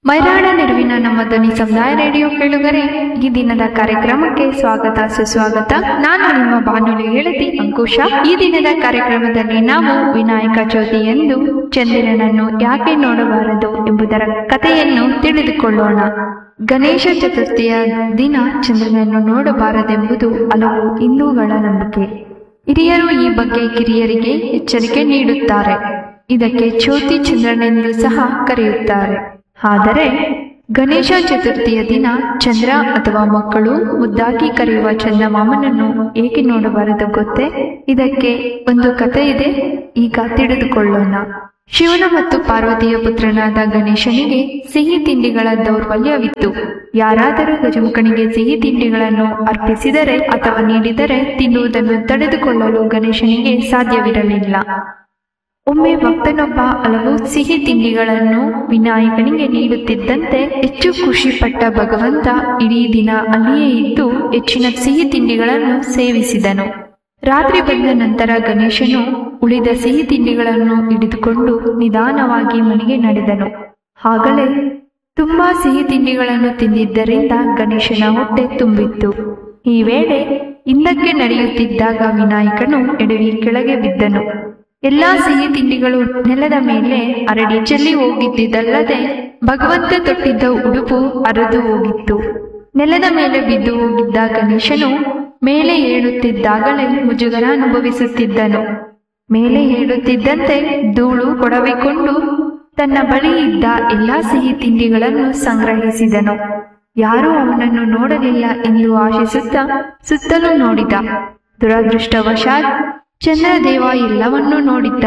ಮೈರಾಣ ನೆರವಿನ ನಮ್ಮ ಧ್ವನಿ ಸಮುದಾಯ ರೇಡಿಯೋ ಕೇಳುಗರೆ ಈ ದಿನದ ಕಾರ್ಯಕ್ರಮಕ್ಕೆ ಸ್ವಾಗತ ಸುಸ್ವಾಗತ ನಾನು ನಿಮ್ಮ ಬಾನುಲಿ ಗೆಳತಿ ಅಂಕುಶ ಈ ದಿನದ ಕಾರ್ಯಕ್ರಮದಲ್ಲಿ ನಾವು ವಿನಾಯಕ ಚೌತಿ ಎಂದು ಚಂದಿರನನ್ನು ಯಾಕೆ ನೋಡಬಾರದು ಎಂಬುದರ ಕಥೆಯನ್ನು ತಿಳಿದುಕೊಳ್ಳೋಣ ಗಣೇಶ ಚತುರ್ಥಿಯ ದಿನ ಚಂದ್ರನನ್ನು ನೋಡಬಾರದೆಂಬುದು ಹಲವು ಹಿಂದೂಗಳ ನಂಬಿಕೆ ಹಿರಿಯರು ಈ ಬಗ್ಗೆ ಕಿರಿಯರಿಗೆ ಎಚ್ಚರಿಕೆ ನೀಡುತ್ತಾರೆ ಇದಕ್ಕೆ ಜ್ಯೋತಿ ಚಂದ್ರನೆಂದು ಸಹ ಕರೆಯುತ್ತಾರೆ ಆದರೆ ಗಣೇಶ ಚತುರ್ಥಿಯ ದಿನ ಚಂದ್ರ ಅಥವಾ ಮಕ್ಕಳು ಮುದ್ದಾಗಿ ಕರೆಯುವ ಚಂದಮಾಮನನ್ನು ಏಕೆ ನೋಡಬಾರದು ಗೊತ್ತೇ ಇದಕ್ಕೆ ಒಂದು ಕಥೆ ಇದೆ ಈಗ ತಿಳಿದುಕೊಳ್ಳೋಣ ಶಿವನ ಮತ್ತು ಪಾರ್ವತಿಯ ಪುತ್ರನಾದ ಗಣೇಶನಿಗೆ ಸಿಹಿ ತಿಂಡಿಗಳ ದೌರ್ಬಲ್ಯವಿತ್ತು ಯಾರಾದರೂ ಗಜಮುಖನಿಗೆ ಸಿಹಿ ತಿಂಡಿಗಳನ್ನು ಅರ್ಪಿಸಿದರೆ ಅಥವಾ ನೀಡಿದರೆ ತಿನ್ನುವುದನ್ನು ತಡೆದುಕೊಳ್ಳಲು ಗಣೇಶನಿಗೆ ಸಾಧ್ಯವಿರಲಿಲ್ಲ ಒಮ್ಮೆ ಭಕ್ತನೊಬ್ಬ ಹಲವು ಸಿಹಿ ತಿಂಡಿಗಳನ್ನು ವಿನಾಯಕನಿಗೆ ನೀಡುತ್ತಿದ್ದಂತೆ ಹೆಚ್ಚು ಖುಷಿಪಟ್ಟ ಭಗವಂತ ಇಡೀ ದಿನ ಅಲ್ಲಿಯೇ ಇದ್ದು ಹೆಚ್ಚಿನ ಸಿಹಿ ತಿಂಡಿಗಳನ್ನು ಸೇವಿಸಿದನು ರಾತ್ರಿ ಬಂದ ನಂತರ ಗಣೇಶನು ಉಳಿದ ಸಿಹಿ ತಿಂಡಿಗಳನ್ನು ಹಿಡಿದುಕೊಂಡು ನಿಧಾನವಾಗಿ ಮನೆಗೆ ನಡೆದನು ಆಗಲೇ ತುಂಬಾ ಸಿಹಿ ತಿಂಡಿಗಳನ್ನು ತಿಂದಿದ್ದರಿಂದ ಗಣೇಶನ ಹೊಟ್ಟೆ ತುಂಬಿತ್ತು ಈ ವೇಳೆ ಹಿಂದಕ್ಕೆ ನಡೆಯುತ್ತಿದ್ದಾಗ ವಿನಾಯಕನು ಎಡವಿ ಕೆಳಗೆ ಬಿದ್ದನು ಎಲ್ಲಾ ಸಿಹಿ ತಿಂಡಿಗಳು ನೆಲದ ಮೇಲೆ ಹರಡಿ ಚೆಲ್ಲಿ ಹೋಗಿದ್ದಿದ್ದಲ್ಲದೆ ಭಗವಂತ ತೊಟ್ಟಿದ್ದ ಉಡುಪು ಹರಿದು ಹೋಗಿತ್ತು ನೆಲದ ಮೇಲೆ ಬಿದ್ದು ಹೋಗಿದ್ದ ಗಣೇಶನು ಮೇಲೆ ಏಳುತ್ತಿದ್ದಾಗಲೇ ಮುಜುಗರ ಅನುಭವಿಸುತ್ತಿದ್ದನು ಮೇಲೆ ಏಳುತ್ತಿದ್ದಂತೆ ಧೂಳು ಕೊಡವಿಕೊಂಡು ತನ್ನ ಬಳಿ ಇದ್ದ ಎಲ್ಲಾ ಸಿಹಿ ತಿಂಡಿಗಳನ್ನು ಸಂಗ್ರಹಿಸಿದನು ಯಾರೂ ಅವನನ್ನು ನೋಡಲಿಲ್ಲ ಎಂದು ಆಶಿಸುತ್ತಾ ಸುತ್ತಲೂ ನೋಡಿದ ದುರದೃಷ್ಟವಶಾತ್ ಚಂದ್ರದೇವ ಎಲ್ಲವನ್ನೂ ನೋಡಿದ್ದ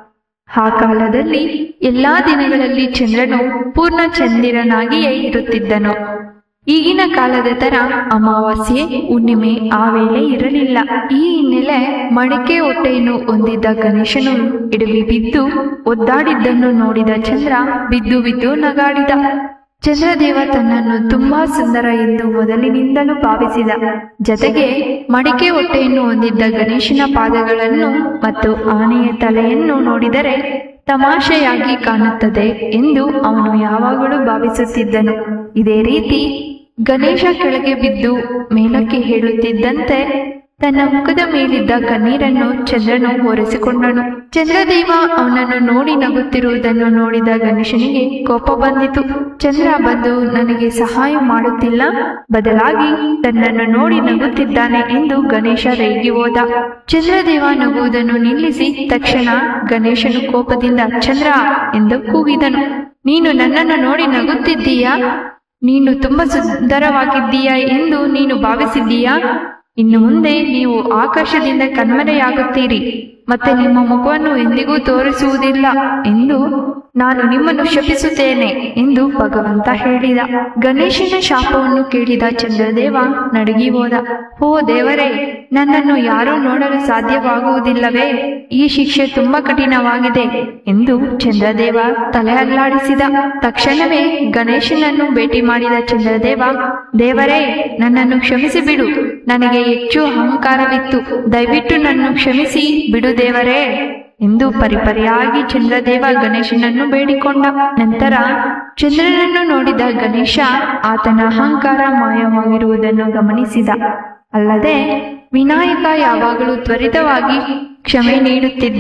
ಆ ಕಾಲದಲ್ಲಿ ಎಲ್ಲಾ ದಿನಗಳಲ್ಲಿ ಚಂದ್ರನು ಪೂರ್ಣ ಚಂದಿರನಾಗಿಯೇ ಇರುತ್ತಿದ್ದನು ಈಗಿನ ಕಾಲದ ತರ ಅಮಾವಾಸ್ಯೆ ಹುಣ್ಣಿಮೆ ಆ ವೇಳೆ ಇರಲಿಲ್ಲ ಈ ಹಿನ್ನೆಲೆ ಮಡಿಕೆ ಹೊಟ್ಟೆಯನ್ನು ಹೊಂದಿದ್ದ ಗಣೇಶನು ಇಡವಿ ಬಿದ್ದು ಒದ್ದಾಡಿದ್ದನ್ನು ನೋಡಿದ ಚಂದ್ರ ಬಿದ್ದು ಬಿದ್ದು ನಗಾಡಿದ ಚಂದ್ರದೇವ ತನ್ನನ್ನು ತುಂಬಾ ಸುಂದರ ಎಂದು ಮೊದಲಿನಿಂದಲೂ ಭಾವಿಸಿದ ಜತೆಗೆ ಮಡಿಕೆ ಹೊಟ್ಟೆಯನ್ನು ಹೊಂದಿದ್ದ ಗಣೇಶನ ಪಾದಗಳನ್ನು ಮತ್ತು ಆನೆಯ ತಲೆಯನ್ನು ನೋಡಿದರೆ ತಮಾಷೆಯಾಗಿ ಕಾಣುತ್ತದೆ ಎಂದು ಅವನು ಯಾವಾಗಲೂ ಭಾವಿಸುತ್ತಿದ್ದನು ಇದೇ ರೀತಿ ಗಣೇಶ ಕೆಳಗೆ ಬಿದ್ದು ಮೇಲಕ್ಕೆ ಹೇಳುತ್ತಿದ್ದಂತೆ ತನ್ನ ಮುಖದ ಮೇಲಿದ್ದ ಕಣ್ಣೀರನ್ನು ಚಂದ್ರನು ಒರೆಸಿಕೊಂಡನು ಚಂದ್ರದೇವ ಅವನನ್ನು ನೋಡಿ ನಗುತ್ತಿರುವುದನ್ನು ನೋಡಿದ ಗಣೇಶನಿಗೆ ಕೋಪ ಬಂದಿತು ಚಂದ್ರ ಬಂದು ನನಗೆ ಸಹಾಯ ಮಾಡುತ್ತಿಲ್ಲ ಬದಲಾಗಿ ತನ್ನನ್ನು ನೋಡಿ ನಗುತ್ತಿದ್ದಾನೆ ಎಂದು ಗಣೇಶ ರೇಗಿ ಹೋದ ಚಂದ್ರದೇವ ನಗುವುದನ್ನು ನಿಲ್ಲಿಸಿ ತಕ್ಷಣ ಗಣೇಶನು ಕೋಪದಿಂದ ಚಂದ್ರ ಎಂದು ಕೂಗಿದನು ನೀನು ನನ್ನನ್ನು ನೋಡಿ ನಗುತ್ತಿದ್ದೀಯಾ ನೀನು ತುಂಬಾ ಸುಂದರವಾಗಿದ್ದೀಯಾ ಎಂದು ನೀನು ಭಾವಿಸಿದ್ದೀಯಾ ಇನ್ನು ಮುಂದೆ ನೀವು ಆಕಾಶದಿಂದ ಕಣ್ಮರೆಯಾಗುತ್ತೀರಿ ಮತ್ತೆ ನಿಮ್ಮ ಮುಖವನ್ನು ಎಂದಿಗೂ ತೋರಿಸುವುದಿಲ್ಲ ಎಂದು ನಾನು ನಿಮ್ಮನ್ನು ಶಪಿಸುತ್ತೇನೆ ಎಂದು ಭಗವಂತ ಹೇಳಿದ ಗಣೇಶನ ಶಾಪವನ್ನು ಕೇಳಿದ ಚಂದ್ರದೇವ ನಡುಗಿ ಹೋದ ಓ ದೇವರೇ ನನ್ನನ್ನು ಯಾರೂ ನೋಡಲು ಸಾಧ್ಯವಾಗುವುದಿಲ್ಲವೇ ಈ ಶಿಕ್ಷೆ ತುಂಬಾ ಕಠಿಣವಾಗಿದೆ ಎಂದು ಚಂದ್ರದೇವ ತಲೆ ಅಲ್ಲಾಡಿಸಿದ ತಕ್ಷಣವೇ ಗಣೇಶನನ್ನು ಭೇಟಿ ಮಾಡಿದ ಚಂದ್ರದೇವ ದೇವರೇ ನನ್ನನ್ನು ಕ್ಷಮಿಸಿ ಬಿಡು ನನಗೆ ಹೆಚ್ಚು ಅಹಂಕಾರವಿತ್ತು ದಯವಿಟ್ಟು ನನ್ನ ಕ್ಷಮಿಸಿ ಬಿಡು ದೇವರೇ ಎಂದು ಪರಿಪರಿಯಾಗಿ ಚಂದ್ರದೇವ ಗಣೇಶನನ್ನು ಬೇಡಿಕೊಂಡ ನಂತರ ಚಂದ್ರನನ್ನು ನೋಡಿದ ಗಣೇಶ ಆತನ ಅಹಂಕಾರ ಮಾಯವಾಗಿರುವುದನ್ನು ಗಮನಿಸಿದ ಅಲ್ಲದೆ ವಿನಾಯಕ ಯಾವಾಗಲೂ ತ್ವರಿತವಾಗಿ ಕ್ಷಮೆ ನೀಡುತ್ತಿದ್ದ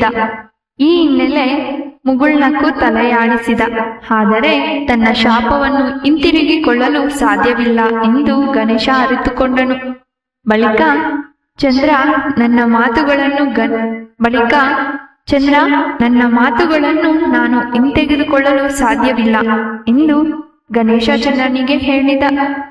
ಈ ಹಿನ್ನೆಲೆ ಮುಗುಳ್ನಕ್ಕು ತಲೆಯಾಡಿಸಿದ ಆದರೆ ತನ್ನ ಶಾಪವನ್ನು ಹಿಂತಿರುಗಿಕೊಳ್ಳಲು ಸಾಧ್ಯವಿಲ್ಲ ಎಂದು ಗಣೇಶ ಅರಿತುಕೊಂಡನು ಬಳಿಕ ಚಂದ್ರ ನನ್ನ ಮಾತುಗಳನ್ನು ಗನ್ ಬಳಿಕ ಚಂದ್ರ ನನ್ನ ಮಾತುಗಳನ್ನು ನಾನು ಹಿಂತೆಗೆದುಕೊಳ್ಳಲು ಸಾಧ್ಯವಿಲ್ಲ ಎಂದು ಗಣೇಶ ಚಂದ್ರನಿಗೆ ಹೇಳಿದ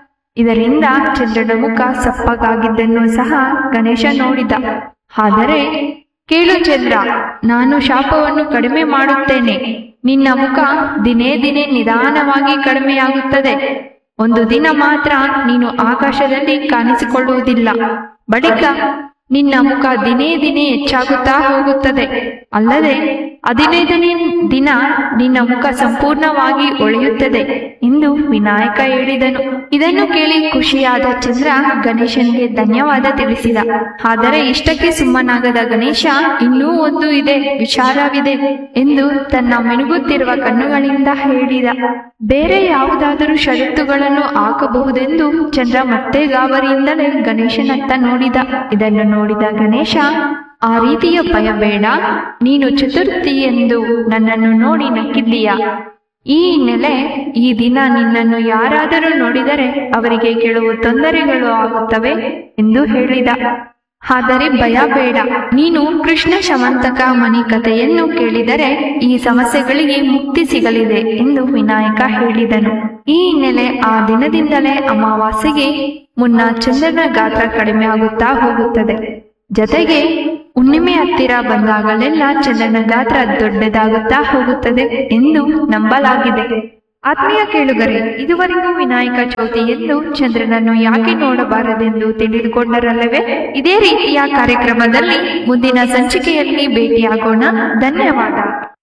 ಇದರಿಂದ ಚಂದ್ರನ ಮುಖ ಸಪ್ಪಗಾಗಿದ್ದನ್ನು ಸಹ ಗಣೇಶ ನೋಡಿದ ಆದರೆ ಕೇಳು ಚಂದ್ರ ನಾನು ಶಾಪವನ್ನು ಕಡಿಮೆ ಮಾಡುತ್ತೇನೆ ನಿನ್ನ ಮುಖ ದಿನೇ ದಿನೇ ನಿಧಾನವಾಗಿ ಕಡಿಮೆಯಾಗುತ್ತದೆ ಒಂದು ದಿನ ಮಾತ್ರ ನೀನು ಆಕಾಶದಲ್ಲಿ ಕಾಣಿಸಿಕೊಳ್ಳುವುದಿಲ್ಲ ಬಳಿಕ ನಿನ್ನ ಮುಖ ದಿನೇ ದಿನೇ ಹೆಚ್ಚಾಗುತ್ತಾ ಹೋಗುತ್ತದೆ ಅಲ್ಲದೆ ಹದಿನೈದನೇ ದಿನ ನಿನ್ನ ಮುಖ ಸಂಪೂರ್ಣವಾಗಿ ಒಳೆಯುತ್ತದೆ ಎಂದು ವಿನಾಯಕ ಹೇಳಿದನು ಇದನ್ನು ಕೇಳಿ ಖುಷಿಯಾದ ಚಂದ್ರ ಗಣೇಶನಿಗೆ ಧನ್ಯವಾದ ತಿಳಿಸಿದ ಆದರೆ ಇಷ್ಟಕ್ಕೆ ಸುಮ್ಮನಾಗದ ಗಣೇಶ ಇನ್ನೂ ಒಂದು ಇದೆ ವಿಚಾರವಿದೆ ಎಂದು ತನ್ನ ಮಿನುಗುತ್ತಿರುವ ಕಣ್ಣುಗಳಿಂದ ಹೇಳಿದ ಬೇರೆ ಯಾವುದಾದರೂ ಷರತ್ತುಗಳನ್ನು ಹಾಕಬಹುದೆಂದು ಚಂದ್ರ ಮತ್ತೆ ಗಾಬರಿಯಿಂದಲೇ ಗಣೇಶನತ್ತ ನೋಡಿದ ಇದನ್ನು ನೋಡಿದ ಗಣೇಶ ಆ ರೀತಿಯ ಭಯ ಬೇಡ ನೀನು ಚತುರ್ಥಿ ಎಂದು ನನ್ನನ್ನು ನೋಡಿ ನಕ್ಕಿದ್ದೀಯ ಈ ಹಿನ್ನೆಲೆ ಈ ದಿನ ನಿನ್ನನ್ನು ಯಾರಾದರೂ ನೋಡಿದರೆ ಅವರಿಗೆ ಕೆಲವು ತೊಂದರೆಗಳು ಆಗುತ್ತವೆ ಎಂದು ಹೇಳಿದ ಆದರೆ ಭಯ ಬೇಡ ನೀನು ಕೃಷ್ಣ ಶಮಂತಕ ಮಣಿ ಕಥೆಯನ್ನು ಕೇಳಿದರೆ ಈ ಸಮಸ್ಯೆಗಳಿಗೆ ಮುಕ್ತಿ ಸಿಗಲಿದೆ ಎಂದು ವಿನಾಯಕ ಹೇಳಿದನು ಈ ಹಿನ್ನೆಲೆ ಆ ದಿನದಿಂದಲೇ ಅಮಾವಾಸ್ಯೆಗೆ ಮುನ್ನ ಚಂದ್ರನ ಗಾತ್ರ ಕಡಿಮೆ ಆಗುತ್ತಾ ಹೋಗುತ್ತದೆ ಜೊತೆಗೆ ಹುಣ್ಣಿಮೆ ಹತ್ತಿರ ಬಂದಾಗಲೆಲ್ಲ ಚಂದ್ರನ ಗಾತ್ರ ದೊಡ್ಡದಾಗುತ್ತಾ ಹೋಗುತ್ತದೆ ಎಂದು ನಂಬಲಾಗಿದೆ ಆತ್ಮೀಯ ಕೇಳುಗರೆ ಇದುವರೆಗೂ ವಿನಾಯಕ ಚೌತಿ ಎಂದು ಚಂದ್ರನನ್ನು ಯಾಕೆ ನೋಡಬಾರದೆಂದು ತಿಳಿದುಕೊಂಡರಲ್ಲವೇ ಇದೇ ರೀತಿಯ ಕಾರ್ಯಕ್ರಮದಲ್ಲಿ ಮುಂದಿನ ಸಂಚಿಕೆಯಲ್ಲಿ ಭೇಟಿಯಾಗೋಣ ಧನ್ಯವಾದ